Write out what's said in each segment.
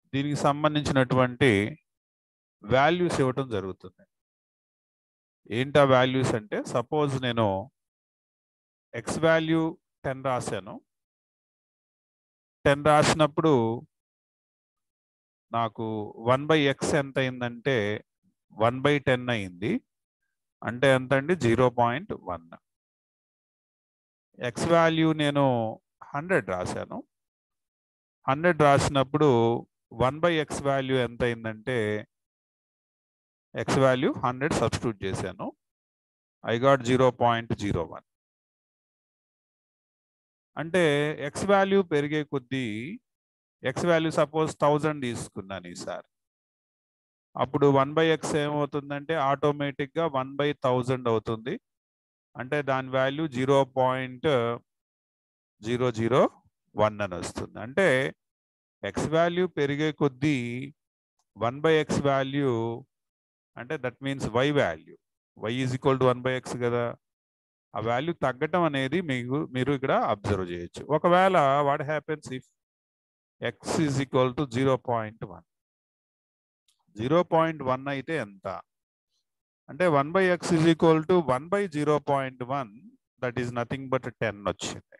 దీనికి సంబంధించినటువంటి వాల్యూస్ ఇవ్వటం జరుగుతుంది ఏంటి ఆ వాల్యూస్ అంటే సపోజ్ నేను ఎక్స్ వాల్యూ టెన్ రాశాను టెన్ రాసినప్పుడు నాకు వన్ బై ఎక్స్ ఎంత అయిందంటే వన్ బై టెన్ అయింది అంటే ఎంత అండి zero point one X value నేను హండ్రెడ్ రాశాను హండ్రెడ్ రాసినప్పుడు వన్ బై ఎక్స్ వాల్యూ ఎంత అయిందంటే ఎక్స్ వాల్యూ హండ్రెడ్ సబ్స్టిట్యూట్ చేశాను I got zero point zero one అంటే ఎక్స్ వాల్యూ పెరిగే కొద్దీ ఎక్స్ వాల్యూ సపోజ్ థౌజండ్ తీసుకున్నాను ఈసారి అప్పుడు వన్ బై ఎక్స్ ఏమవుతుందంటే ఆటోమేటిక్గా వన్ బై థౌజండ్ అవుతుంది అంటే దాని value zero point zero zero one అని వస్తుంది అంటే ఎక్స్ వాల్యూ పెరిగే కొద్దీ వన్ బై ఎక్స్ వాల్యూ అంటే that means y value y is equal to one by x కదా ఆ వాల్యూ తగ్గటం అనేది మీకు మీరు ఇక్కడ అబ్జర్వ్ చేయొచ్చు ఒకవేళ what happens if x is equal to zero point one zero point one అయితే ఎంత అంటే one by x is equal to one by zero point one that is nothing but ten వచ్చింది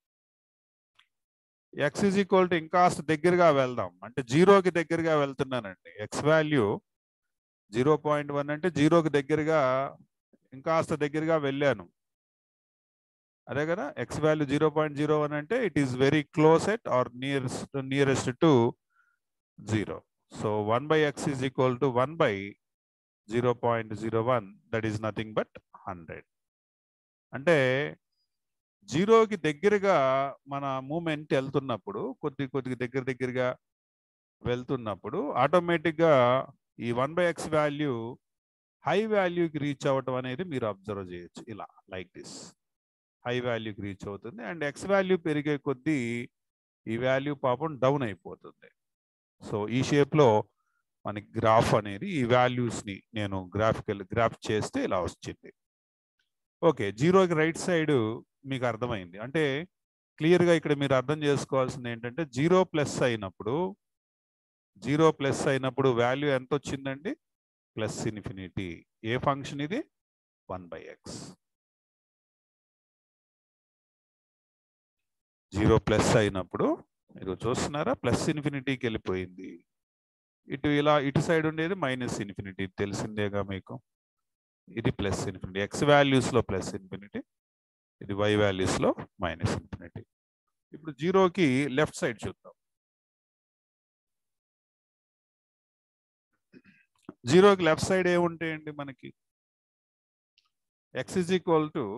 ఎక్స్ ఈజ్ ఈక్వల్ టు ఇంకాస్త దగ్గరగా వెళ్దాం అంటే జీరోకి దగ్గరగా వెళ్తున్నానండి x value zero point one అంటే జీరోకి దగ్గరగా ఇంకాస్త దగ్గరగా వెళ్ళాను అదే కదా x value zero point zero one అంటే it is very close at or nearest nearest to zero so one by x is equal to one by zero point zero one that is nothing but hundred అంటే జీరోకి దగ్గరగా మన moment వెళ్తున్నప్పుడు కొద్ది కొద్దిగా దగ్గర దగ్గరగా వెళ్తున్నప్పుడు ఆటోమేటిక్గా ఈ one by X value high వాల్యూకి రీచ్ అవ్వటం అనేది మీరు అబ్జర్వ్ చేయొచ్చు ఇలా లైక్ దిస్ హై వాల్యూకి రీచ్ అవుతుంది అండ్ ఎక్స్ వాల్యూ పెరిగే కొద్దీ ఈ వాల్యూ పాపం డౌన్ అయిపోతుంది సో ఈ షేప్లో మనకి గ్రాఫ్ అనేది ఈ వాల్యూస్ని నేను గ్రాఫికల్ గ్రాఫ్ చేస్తే ఇలా వచ్చింది ఓకే జీరోకి రైట్ సైడ్ మీకు అర్థమైంది అంటే క్లియర్గా ఇక్కడ మీరు అర్థం చేసుకోవాల్సింది ఏంటంటే జీరో ప్లస్ అయినప్పుడు జీరో ప్లస్ అయినప్పుడు వాల్యూ ఎంత వచ్చిందండి ప్లస్ ఇన్ఫినిటీ ఏ ఫంక్షన్ ఇది one by x zero plus అయినప్పుడు మీరు చూస్తున్నారా ప్లస్ ఇన్ఫినిటీకి వెళ్ళిపోయింది ఇటు ఇలా ఇటు సైడ్ ఉండేది మైనస్ ఇన్ఫినిటీ తెలిసిందేగా మీకు ఇది ప్లస్ ఇన్ఫినిటీ ఎక్స్ వాల్యూస్లో ప్లస్ ఇన్ఫినిటీ ఇది వై వాల్యూస్లో మైనస్ ఇన్ఫినిటీ ఇప్పుడు జీరోకి లెఫ్ట్ సైడ్ చూద్దాం జీరోకి లెఫ్ట్ సైడ్ ఏముంటాయండి మనకి x is equal to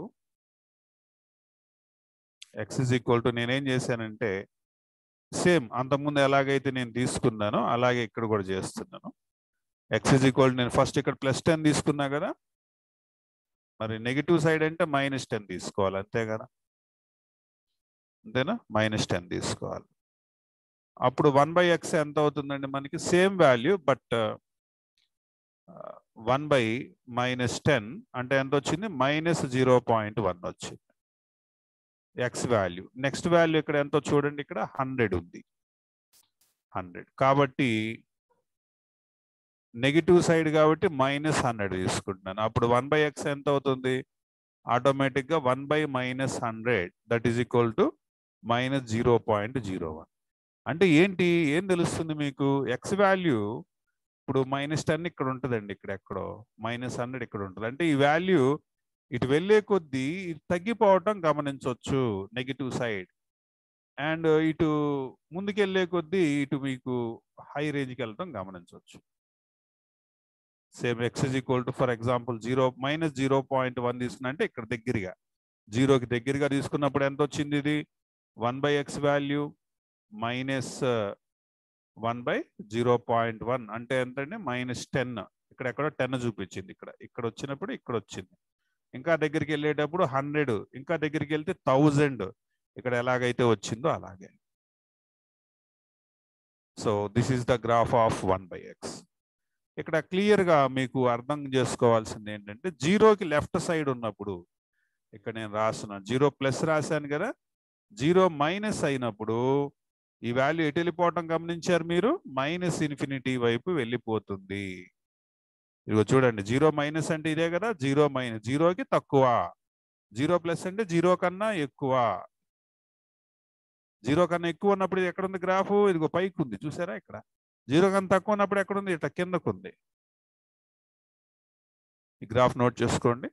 x is equal to నేనేం చేశానంటే సేమ్ అంతకుముందు ఎలాగైతే నేను తీసుకున్నానో అలాగే ఇక్కడ కూడా చేస్తున్నాను ఎక్స్ ఇజ్ ఈక్వల్ నేను ఫస్ట్ ఇక్కడ ప్లస్ టెన్ తీసుకున్నా కదా మరి నెగిటివ్ సైడ్ అంటే మైనస్ టెన్ తీసుకోవాలి అంతే కదా అంతేనా మైనస్ టెన్ తీసుకోవాలి అప్పుడు వన్ బై ఎక్స్ ఎంత అవుతుందండి మనకి same value but one by minus ten అంటే ఎంత వచ్చింది మైనస్ జీరో పాయింట్ వన్ వచ్చింది ఎక్స్ వాల్యూ నెక్స్ట్ వాల్యూ ఇక్కడ ఎంతో చూడండి ఇక్కడ హండ్రెడ్ ఉంది హండ్రెడ్ కాబట్టి నెగిటివ్ సైడ్ కాబట్టి మైనస్ హండ్రెడ్ తీసుకుంటున్నాను అప్పుడు వన్ బై ఎక్స్ ఎంత అవుతుంది ఆటోమేటిక్గా one by minus hundred that is equal to minus zero point zero one అంటే ఏంటి ఏం తెలుస్తుంది మీకు ఎక్స్ వాల్యూ ఇప్పుడు మైనస్ టెన్ ఇక్కడ ఉంటుందండి ఇక్కడ ఎక్కడో మైనస్ హండ్రెడ్ ఇక్కడ ఉంటుంది అంటే ఈ వాల్యూ ఇటు వెళ్ళే కొద్దీ ఇది తగ్గిపోవటం గమనించవచ్చు నెగిటివ్ సైడ్ అండ్ ఇటు ముందుకెళ్ళే కొద్దీ ఇటు మీకు హై రేంజ్కి వెళ్ళటం గమనించవచ్చు same x is equal to for example zero minus zero point one తీసుకున్నా అంటే ఇక్కడ దగ్గరగా జీరోకి దగ్గరగా తీసుకున్నప్పుడు ఎంత వచ్చింది ఇది one by X value minus one by zero point one అంటే ఎంతండి మైనస్ టెన్ ఇక్కడ ఎక్కడో టెన్ చూపించింది ఇక్కడ ఇక్కడ వచ్చినప్పుడు ఇక్కడ వచ్చింది ఇంకా దగ్గరికి వెళ్ళేటప్పుడు హండ్రెడ్ ఇంకా దగ్గరికి వెళ్తే థౌజండ్ ఇక్కడ ఎలాగైతే వచ్చిందో అలాగే so this is the graph of one by x ఇక్కడ క్లియర్గా మీకు అర్థం చేసుకోవాల్సింది ఏంటంటే జీరోకి లెఫ్ట్ సైడ్ ఉన్నప్పుడు ఇక్కడ నేను రాస్తున్నాను జీరో ప్లస్ రాశాను కదా జీరో మైనస్ అయినప్పుడు ఈ వాల్యూ ఎటు వెళ్ళిపోవటం గమనించారు మీరు మైనస్ ఇన్ఫినిటీ వైపు వెళ్ళిపోతుంది ఇదిగో చూడండి జీరో మైనస్ అంటే ఇదే కదా జీరో మైనస్ జీరోకి తక్కువ జీరో ప్లస్ అంటే జీరో కన్నా ఎక్కువ జీరో కన్నా ఎక్కువ ఉన్నప్పుడు ఇది ఎక్కడ ఉంది గ్రాఫ్ ఇదిగో పైకి ఉంది చూసారా ఇక్కడ జీరో కన్నా తక్కువ ఉన్నప్పుడు ఎక్కడ ఉంది ఇట్లా కిందకు ఉంది ఈ గ్రాఫ్ నోట్ చేసుకోండి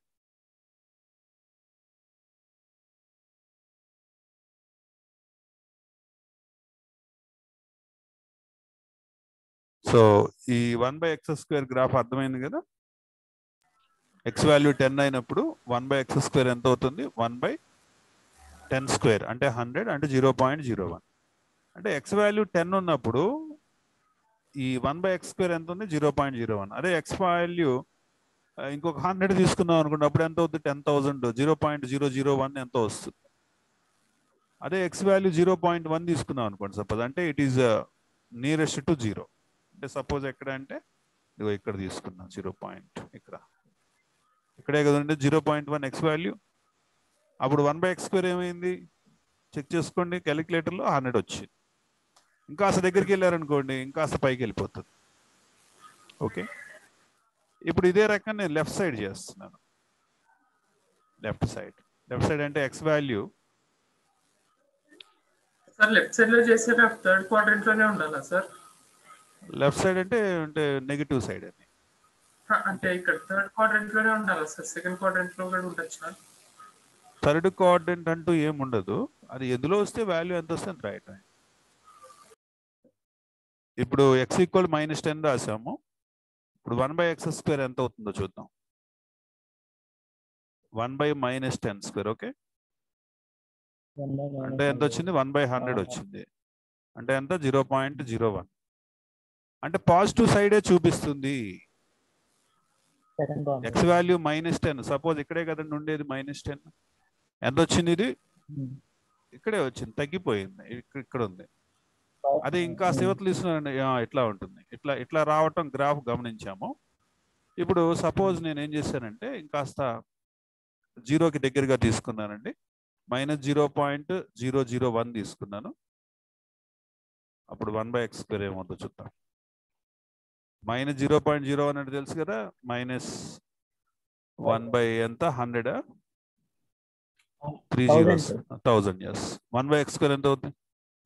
సో ఈ one by x square graph అర్థమైంది కదా ఎక్స్ వాల్యూ టెన్ అయినప్పుడు వన్ బై ఎక్స్ స్క్వేర్ ఎంత అవుతుంది వన్ బై టెన్ స్క్వేర్ అంటే హండ్రెడ్ అంటే జీరో పాయింట్ జీరో వన్ అంటే ఎక్స్ వాల్యూ టెన్ ఉన్నప్పుడు ఈ వన్ బై ఎక్స్ స్క్వేర్ ఎంత ఉంది జీరో పాయింట్ జీరో వన్ అదే ఎక్స్ వాల్యూ ఇంకొక హండ్రెడ్ తీసుకుందాం అనుకుంటే అప్పుడు ఎంత అవుతుంది ten thousand zero point zero zero one ఎంత వస్తుంది అదే x value zero point one తీసుకుందాం అనుకోండి సపోజ్ అంటే it is nearest to zero అంటే సపోజ్ ఎక్కడ అంటే ఇదిగో ఇక్కడ తీసుకున్నాం జీరో పాయింట్ ఇక్కడ ఇక్కడే కదండి zero point one X value అప్పుడు వన్ బై ఎక్స్ స్క్వేర్ ఏమైంది చెక్ చేసుకోండి క్యాలిక్యులేటర్లో హండ్రెడ్ వచ్చింది ఇంకాస్త దగ్గరికి వెళ్ళారనుకోండి ఇంకాస్త పైకి వెళ్ళిపోతుంది ఓకే ఇప్పుడు ఇదే రకంగా నేను లెఫ్ట్ సైడ్ చేస్తున్నాను లెఫ్ట్ సైడ్ లెఫ్ట్ సైడ్ అంటే X value sir left side లో చేసే థర్డ్ క్వాడ్రంట్ లోనే ఉండాలా సార్ లెఫ్ట్ సైడ్ అంటే అంటే నెగిటివ్ సైడ్ అని హ, అంటే ఇక్కడ థర్డ్ క్వాడ్రంట్ లోనే ఉండాలా సార్ సెకండ్ క్వాడ్రంట్ లో కూడా ఉండొచ్చా థర్డ్ కోఆర్డినేట్ అంటూ ఏం ఉండదు అది ఎందులో వస్తే వాల్యూ ఎంత వస్తే అంత రాయటం ఇప్పుడు ఎక్స్ ఈక్వల్ మైనస్ టెన్ రాసాము ఇప్పుడు వన్ బై ఎక్స్ స్క్వేర్ ఎంత అవుతుందో చూద్దాం one by minus ten square okay అంటే ఎంత వచ్చింది వన్ బై హండ్రెడ్ వచ్చింది అంటే ఎంత జీరో పాయింట్ జీరో వన్ అంటే పాజిటివ్ సైడే చూపిస్తుంది second x value minus ten suppose ఇక్కడే కదండి ఉండేది మైనస్ టెన్ ఎంత వచ్చింది ఇది ఇక్కడే వచ్చింది తగ్గిపోయింది ఇక్కడ ఇక్కడ ఉంది అదే ఇంకా సేవతలు ఇస్తున్నారండి ఇట్లా ఉంటుంది ఇట్లా ఇట్లా రావటం గ్రాఫ్ గమనించాము ఇప్పుడు సపోజ్ నేను ఏం చేశానంటే ఇంకాస్త జీరోకి దగ్గరగా తీసుకున్నానండి minus zero point zero zero one తీసుకున్నాను అప్పుడు వన్ బై ఎక్స్ స్క్వేర్ ఏమవుతుందో చూద్దాం minus zero point zero one అంటే తెలుసు కదా మైనస్ వన్ బై ఎంత hundred three Thousand, zeros sir. Thousands one by x square ఎంత అవుతుంది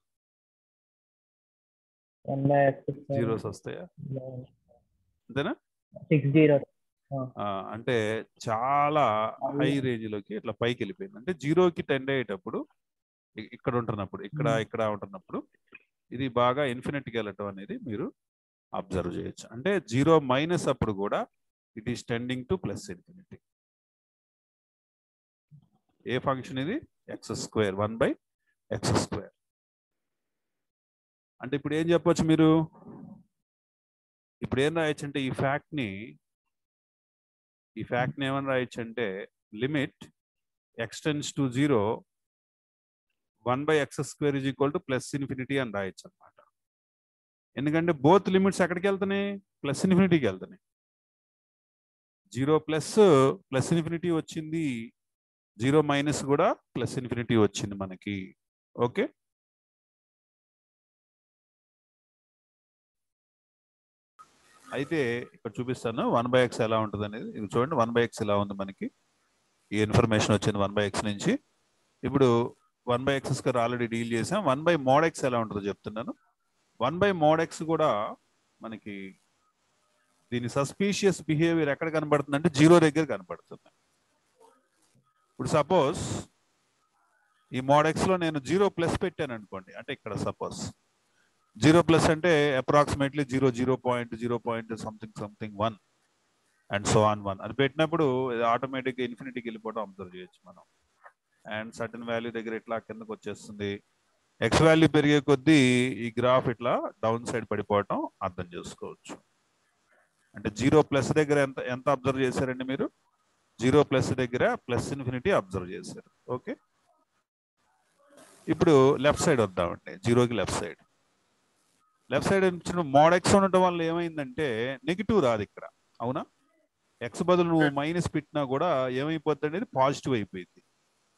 వన్ బై ఎక్స్ జీరోస్ వస్తాయా అంతేనా సిక్స్ జీరో ఆ, అంటే చాలా హై రేంజ్ లోకి ఇట్లా పైకి వెళ్ళిపోయింది అంటే జీరోకి టెండ్ అయ్యేటప్పుడు ఇ- ఇక్కడ ఉంటున్నప్పుడు ఇక్కడ Hmm. ఇక్కడ ఉంటున్నప్పుడు ఇది బాగా ఇన్ఫినిటీకి వెళ్ళటం అనేది మీరు అబ్జర్వ్ చేయొచ్చు అంటే జీరో మైనస్ అప్పుడు కూడా it is tending to plus infinity a function ఇది x square one by x square అంటే ఇప్పుడు ఏం చెప్పొచ్చు మీరు ఇప్పుడు ఏం రాయొచ్చు అంటే ఈ ఫ్యాక్ట్ ని ఈ ఫ్యాక్ట్ ని ఏమని రాయొచ్చు అంటే limit x tends to zero one by x square is equal to plus infinity అని రాయొచ్చు అనమాట ఎందుకంటే బోత్ లిమిట్స్ ఎక్కడికి వెళ్తున్నాయి ప్లస్ ఇన్ఫినిటీకి వెళ్తున్నాయి జీరో ప్లస్ ప్లస్ ఇన్ఫినిటీ వచ్చింది జీరో మైనస్ కూడా ప్లస్ ఇన్ఫినిటీ వచ్చింది మనకి ఓకే అయితే ఇక్కడ చూపిస్తాను వన్ బై ఎక్స్ ఎలా ఉంటుంది అనేది ఇది చూడండి వన్ బై ఎక్స్ ఎలా ఉంది మనకి ఈ ఇన్ఫర్మేషన్ వచ్చింది వన్ బై ఎక్స్ నుంచి ఇప్పుడు one by x square already deal చేసాం వన్ బై మోడ్ ఎక్స్ ఎలా ఉంటుందో చెప్తున్నాను వన్ బై మోడ్ ఎక్స్ కూడా మనకి దీని సస్పీషియస్ బిహేవియర్ ఎక్కడ కనబడుతుంది అంటే జీరో దగ్గర కనబడుతుంది ఇప్పుడు సపోజ్ ఈ మోడెక్స్ లో నేను జీరో ప్లస్ పెట్టాను అనుకోండి అంటే ఇక్కడ సపోజ్ జీరో ప్లస్ అంటే approximately zero zero point zero point something something one and so on one అది పెట్టినప్పుడు ఆటోమేటిక్గా ఇన్ఫినిటీకి వెళ్ళిపోవడం అబ్జర్వ్ చేయొచ్చు మనం అండ్ సర్టన్ వాల్యూ దగ్గర ఇట్లా కిందకు వచ్చేస్తుంది ఎక్స్ వాల్యూ పెరిగే కొద్దీ ఈ గ్రాఫ్ ఇట్లా డౌన్ సైడ్ పడిపోవటం అర్థం చేసుకోవచ్చు అంటే జీరో ప్లస్ దగ్గర ఎంత ఎంత అబ్జర్వ్ చేశారండి మీరు జీరో ప్లస్ దగ్గర ప్లస్ ఇన్ఫినిటీ అబ్జర్వ్ చేశారు ఓకే ఇప్పుడు లెఫ్ట్ సైడ్ వద్దామండి జీరోకి లెఫ్ట్ సైడ్ లెఫ్ట్ సైడ్ ఇచ్చిన మోడ్ ఎక్స్ ఉండటం వల్ల ఏమైందంటే నెగిటివ్ రాదు ఇక్కడ అవునా ఎక్స్ బదులు నువ్వు మైనస్ పెట్టినా కూడా ఏమైపోద్ది అనేది పాజిటివ్ అయిపోయింది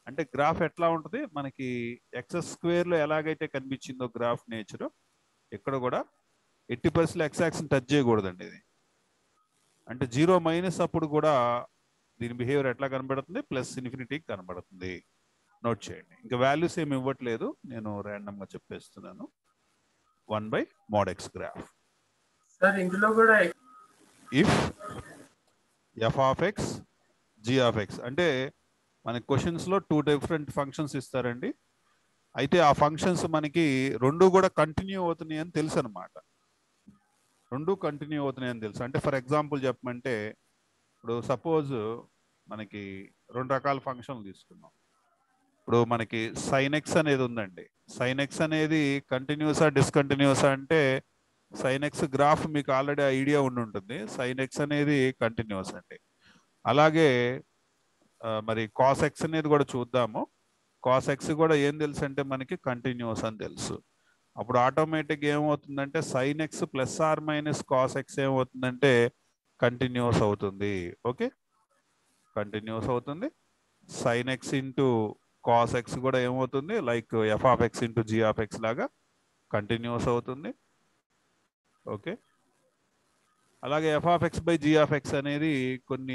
అంటే గ్రాఫ్ ఎట్లా ఉంటుంది మనకి ఎక్సెస్ స్క్వేర్ లో ఎలాగైతే కనిపించిందో గ్రాఫ్ నేచర్ ఇక్కడ కూడా ఎట్టి పరిస్థితులు ఎక్స్ యాక్సిస్ టచ్ చేయకూడదండి ఇది అంటే జీరో మైనస్ అప్పుడు కూడా దీని బిహేవియర్ ఎట్లా కనబడుతుంది ప్లస్ ఇన్ఫినిటీకి కనబడుతుంది నోట్ చేయండి ఇంకా వాల్యూస్ ఏమి ఇవ్వట్లేదు నేను random గా చెప్పేస్తున్నాను one by mod x graph sir ఇందులో కూడా if f of x g of x అంటే మనకి క్వశ్చన్స్ లో టూ డిఫరెంట్ ఫంక్షన్స్ ఇస్తారండి అయితే ఆ ఫంక్షన్స్ మనకి రెండు కూడా కంటిన్యూ అవుతున్నాయి అని తెలుసు అనమాట రెండు కంటిన్యూ అవుతున్నాయి అని తెలుసు అంటే ఫర్ ఎగ్జాంపుల్ చెప్పమంటే ఇప్పుడు సపోజ్ మనకి రెండు రకాల ఫంక్షన్లు తీసుకున్నాం ఇప్పుడు మనకి సైన్ ఎక్స్ అనేది ఉందండి సైన్ ఎక్స్ అనేది కంటిన్యూసా డిస్కంటిన్యూసా అంటే సైన్ ఎక్స్ గ్రాఫ్ మీకు ఆల్రెడీ ఐడియా ఉండి ఉంటుంది సైన్ ఎక్స్ అనేది కంటిన్యూస్ అండి అలాగే ఆ, మరి కాస్ ఎక్స్ అనేది కూడా చూద్దాము కాస్ ఎక్స్ కూడా ఏం తెలుసు అంటే మనకి కంటిన్యూస్ అని తెలుసు అప్పుడు ఆటోమేటిక్ ఏమవుతుందంటే sine x plus or minus cos x ఏమవుతుందంటే కంటిన్యూస్ అవుతుంది ఓకే కంటిన్యూస్ అవుతుంది sine x into cos x కూడా ఏమవుతుంది like f of x into g of x లాగా కంటిన్యూస్ అవుతుంది ఓకే అలాగే f of x by g of x అనేది కొన్ని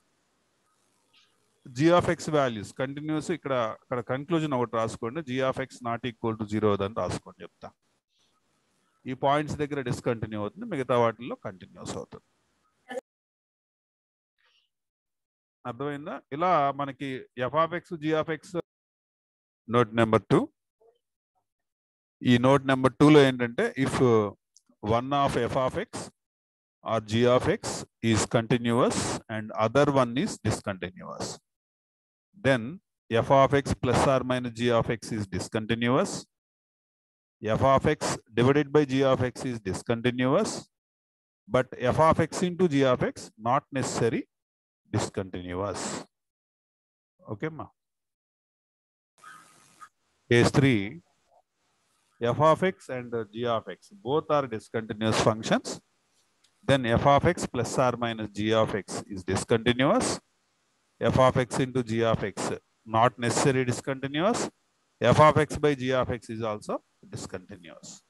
g of x values continuous ఇక్కడ ఇక్కడ కన్క్లూజన్ ఒకటి రాసుకోండి g of x not equal to zero అని రాసుకోండి చెప్తా ఈ పాయింట్స్ దగ్గర డిస్కంటిన్యూ అవుతుంది మిగతా వాటిల్లో కంటిన్యూస్ అవుతుంది అర్థమైందా ఇలా మనకి f of x g of x note number two ఈ నోట్ నెంబర్ లో ఏంటంటే if one of f of x or g of x is continuous and other one is discontinuous then f of x plus or minus g of x is discontinuous f of x divided by g of x is discontinuous but f of x into g of x not necessary discontinuous. Okay, ma. Case 3, f of x and uh, g of x, both are discontinuous functions. Then f of x plus or minus g of x is discontinuous. f of x into g of x not necessarily discontinuous. f of x by g of x is also discontinuous.